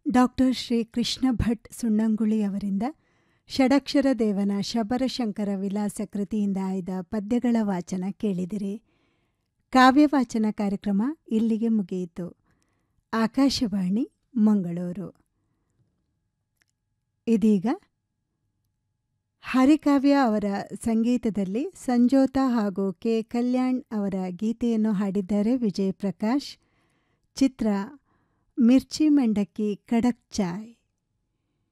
doctor Shri Krishna Bhat Sunnanguli ಅವರಿಂದ ಷಡಕ್ಷರ ದೇವನ ಶಬರಶಂಕರ ವಿಲಾಸ ಕೃತಿಯಿಂದ ಆಯ್ದ ಪದ್ಯಗಳ ವಾಚನ ಕೇಳಿದಿರಿ ಕಾವ್ಯವಾಚನ ಕಾರ್ಯಕ್ರಮ ಇಲ್ಲಿಗೆ ಮುಗಿಯಿತು ಆಕಾಶವಾಣಿ ಮಂಗಳೂರು ಇದೀಗ ಹರಿಕಾವ್ಯ ಅವರ ಸಂಗೀತದಲ್ಲಿ ಸಂಜೋತಾ ಹಾಗೂ ಕೆ ಕಲ್ಯಾಣ್ ಅವರ ಗೀತೆಯನ್ನು ಹಾಡಿದ್ದಾರೆ ವಿಜಯ್ ಪ್ರಕಾಶ್ ಚಿತ್ರ ಮಿರ್ಚಿ ಮಂಡಕ್ಕಿ ಕಡಕ್ ಚಾಯ್